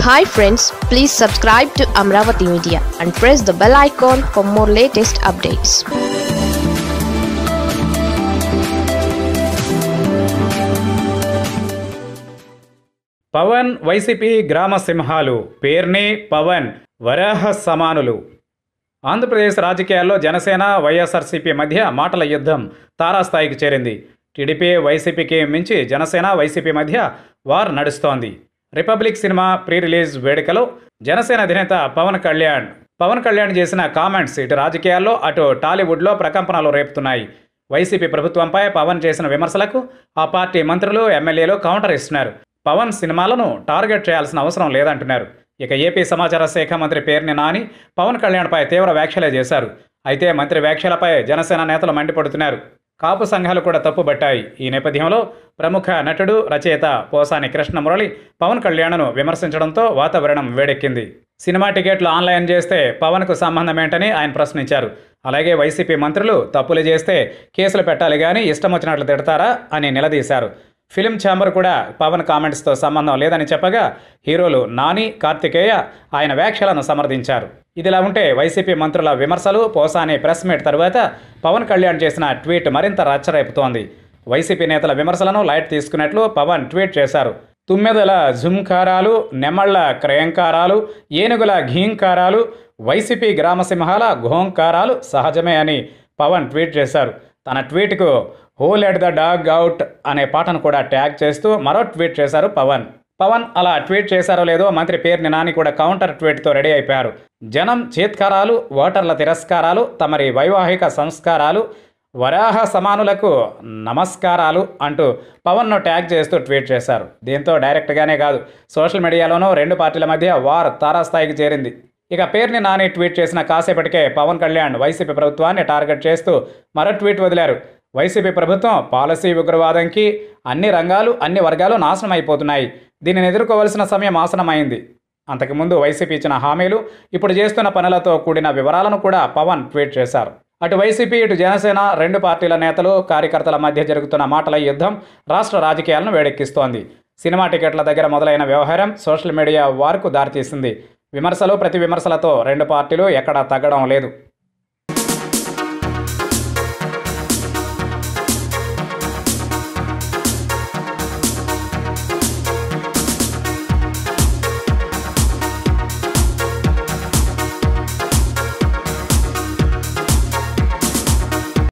hi friends please subscribe to Amaravati media and press the bell icon for more latest updates Pawan YCP గ్రామ సింహాలు పేర్ని పవన్ వరాహ సమానులు ఆంధ్రప్రదేశ్ రాజకీయాల్లో జనసేన వైఎస్ఆర్సీపీ మధ్య మాటల యుద్ధం తారాస్థాయికి చేరింది టీడీపీ వైసీపీకి మించి జనసేన వైసీపీ మధ్య వార్ నడుస్తోంది రిపబ్లిక్ సినిమా ప్రీ రిలీజ్ వేడుకలో జనసేన అధినేత పవన్ కళ్యాణ్ పవన్ కళ్యాణ్ చేసిన కామెంట్స్ ఇటు రాజకీయాల్లో అటు టాలీవుడ్లో ప్రకంపనలు రేపుతున్నాయి వైసీపీ ప్రభుత్వంపై పవన్ చేసిన విమర్శలకు ఆ పార్టీ మంత్రులు ఎమ్మెల్యేలు కౌంటర్ ఇస్తున్నారు పవన్ సినిమాలను టార్గెట్ చేయాల్సిన అవసరం లేదంటున్నారు ఇక ఏపీ సమాచార శాఖ మంత్రి పేర్ని నాని పవన్ కళ్యాణ్పై తీవ్ర వ్యాఖ్యలే చేశారు అయితే మంత్రి వ్యాఖ్యలపై జనసేన నేతలు మండిపడుతున్నారు కాపు సంఘాలు కూడా తప్పుబట్టాయి ఈ నేపథ్యంలో ప్రముఖ నటుడు రచయిత పోసాని కృష్ణమురళి పవన్ కళ్యాణ్ను విమర్శించడంతో వాతావరణం వేడెక్కింది సినిమా టికెట్లు ఆన్లైన్ చేస్తే పవన్కు సంబంధం ఏంటని ఆయన ప్రశ్నించారు అలాగే వైసీపీ మంత్రులు తప్పులు చేస్తే కేసులు పెట్టాలి కానీ ఇష్టం వచ్చినట్లు తిడతారా అని నిలదీశారు ఫిలిం ఛాంబర్ కూడా పవన్ కామెంట్స్తో సంబంధం లేదని చెప్పగా హీరోలు నాని కార్తికేయ ఆయన వ్యాఖ్యలను సమర్థించారు ఇదిలా ఉంటే వైసీపీ మంత్రుల విమర్శలు పోసాని ప్రెస్ మీట్ తర్వాత పవన్ కళ్యాణ్ చేసిన ట్వీట్ మరింత రచ్చరేపుతోంది వైసీపీ నేతల విమర్శలను లైట్ తీసుకున్నట్లు పవన్ ట్వీట్ చేశారు తుమ్మెదల జుంకారాలు నెమళ్ల క్రయంకారాలు ఏనుగుల ఘీంకారాలు వైసీపీ గ్రామసింహాల ఘోంకారాలు సహజమే అని పవన్ ట్వీట్ చేశారు తన ట్వీట్కు who let the dog out అనే పాటను కూడా ట్యాగ్ చేస్తూ మరో ట్వీట్ చేశారు పవన్ పవన్ అలా ట్వీట్ చేశారో లేదో మంత్రి పేరుని నాని కూడా కౌంటర్ ట్వీట్తో రెడీ అయిపోయారు జనం చేత్కారాలు ఓటర్ల తిరస్కారాలు తమరి వైవాహిక సంస్కారాలు వరాహ సమానులకు నమస్కారాలు అంటూ పవన్ను ట్యాగ్ చేస్తూ ట్వీట్ చేశారు దీంతో డైరెక్ట్గానే కాదు సోషల్ మీడియాలోనూ రెండు పార్టీల మధ్య వార్ తారాస్థాయికి చేరింది ఇక పేరుని నాని ట్వీట్ చేసిన కాసేపటికే పవన్ కళ్యాణ్ వైసీపీ ప్రభుత్వాన్ని టార్గెట్ చేస్తూ మరో ట్వీట్ వదిలారు వైసీపీ ప్రభుత్వం పాలసీ ఉగ్రవాదంకి అన్ని రంగాలు అన్ని వర్గాలు నాశనం అయిపోతున్నాయి దీనిని ఎదుర్కోవాల్సిన సమయం ఆసనమైంది అంతకుముందు వైసీపీ ఇచ్చిన హామీలు ఇప్పుడు చేస్తున్న పనులతో కూడిన వివరాలను కూడా పవన్ ట్వీట్ చేశారు అటు వైసీపీ ఇటు జనసేన రెండు పార్టీల నేతలు కార్యకర్తల మధ్య జరుగుతున్న మాటల యుద్ధం రాష్ట్ర రాజకీయాలను వేడెక్కిస్తోంది సినిమా టికెట్ల దగ్గర మొదలైన వ్యవహారం సోషల్ మీడియా వార్కు దారితీసింది విమర్శలు ప్రతి విమర్శలతో రెండు పార్టీలు ఎక్కడా తగ్గడం లేదు